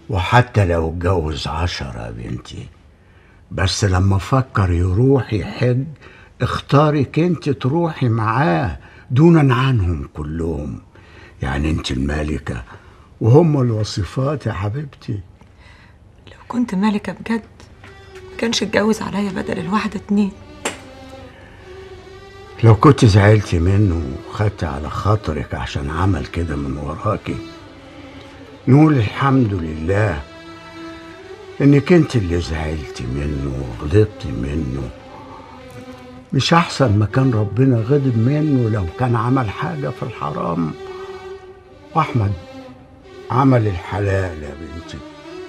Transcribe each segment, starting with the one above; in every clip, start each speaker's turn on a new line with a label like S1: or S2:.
S1: وحتى لو اتجوز عشرة يا بنتي بس لما فكر يروح يحج اختارك انت تروحي معاه دونا عنهم كلهم يعني انت المالكة وهم الوصفات يا حبيبتي
S2: لو كنت مالكة بجد ما كانش اتجوز عليا بدل الواحدة اتنين
S1: لو كنت زعلتي منه وخدت على خاطرك عشان عمل كده من وراكي نقول الحمد لله انك انت اللي زعلتي منه وغضبتي منه مش احسن ما كان ربنا غضب منه لو كان عمل حاجة في الحرام واحمد عمل الحلال يا بنتي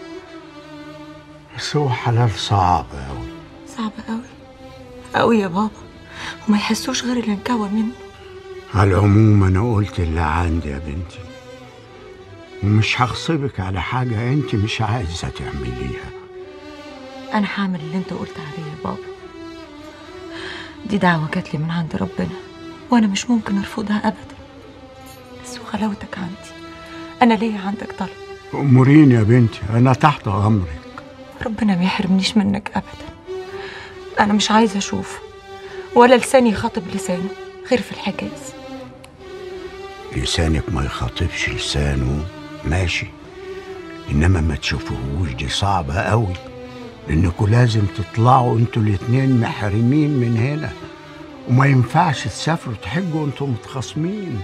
S1: بس هو حلال صعب اوي
S2: صعب قوي قوي يا بابا وما يحسوش غير اللي انكوى منه
S1: على العموم انا قلت اللي عندي يا بنتي ومش هغصبك على حاجة انت مش عايزة تعمليها
S2: انا هعمل اللي انت قلت عليه يا بابا دي دعوة جات لي من عند ربنا وانا مش ممكن ارفضها ابدا بس وغلاوتك عندي انا ليا عندك طلب
S1: أمورين يا بنتي أنا تحت أمرك
S2: ربنا ما يحرمنيش منك ابدا انا مش عايزه اشوفه ولا لساني يخاطب لسانه غير في الحجاز
S1: لسانك ما يخاطبش لسانه ماشي إنما ما تشوفوهوش دي صعبة قوي لأنكوا لازم تطلعوا انتوا الاتنين محرمين من هنا وما ينفعش تسافروا تحجوا انتوا متخاصمين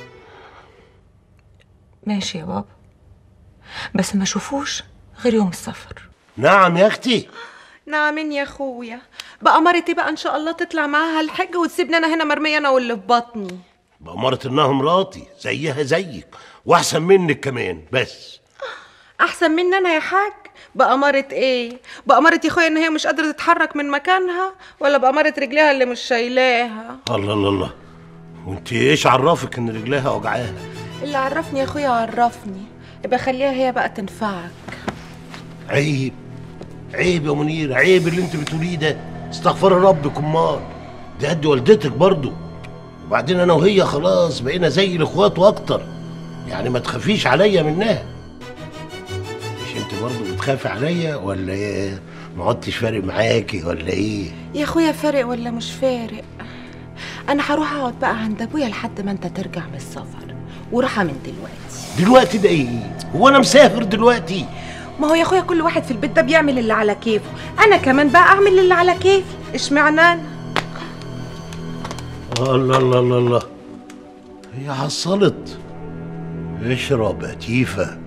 S2: ماشي يا بابا بس ما اشوفوش غير يوم السفر
S3: نعم يا اختي
S4: نعمين يا اخويا بقى مرتي بقى ان شاء الله تطلع معاها الحج وتسيبني انا هنا مرميه انا واللي في بطني
S3: بأمارة انها مراتي زيها زيك واحسن منك كمان بس
S4: احسن مني انا يا حاج بأمارة ايه بأمارة يا اخويا ان هي مش قادره تتحرك من مكانها ولا بأمارة رجليها اللي مش شايلاها
S3: الله الله الله وانت ايش عرفك ان رجليها وجعاها
S4: اللي عرفني يا اخويا عرفني يبقى خليها هي بقى تنفعك
S3: عيب عيب يا منير عيب اللي انت بتقوليه ده استغفر ربك امال دي قد والدتك برضو وبعدين انا وهي خلاص بقينا زي الاخوات واكتر يعني ما تخافيش عليا منها مش انت برضو بتخافي عليا ولا ايه ما عدتش فارق معاكي ولا ايه
S4: يا اخويا فارق ولا مش فارق انا هروح اقعد بقى عند ابويا لحد ما انت ترجع من السفر وراحه من دلوقتي
S3: دلوقتي ده ايه هو انا مسافر دلوقتي
S4: ما هو يا اخويا كل واحد في البيت ده بيعمل اللي على كيفه انا كمان بقى اعمل اللي على كيفي اشمعنى انا
S3: الله الله الله الله هي حصلت اشرب يا تيفا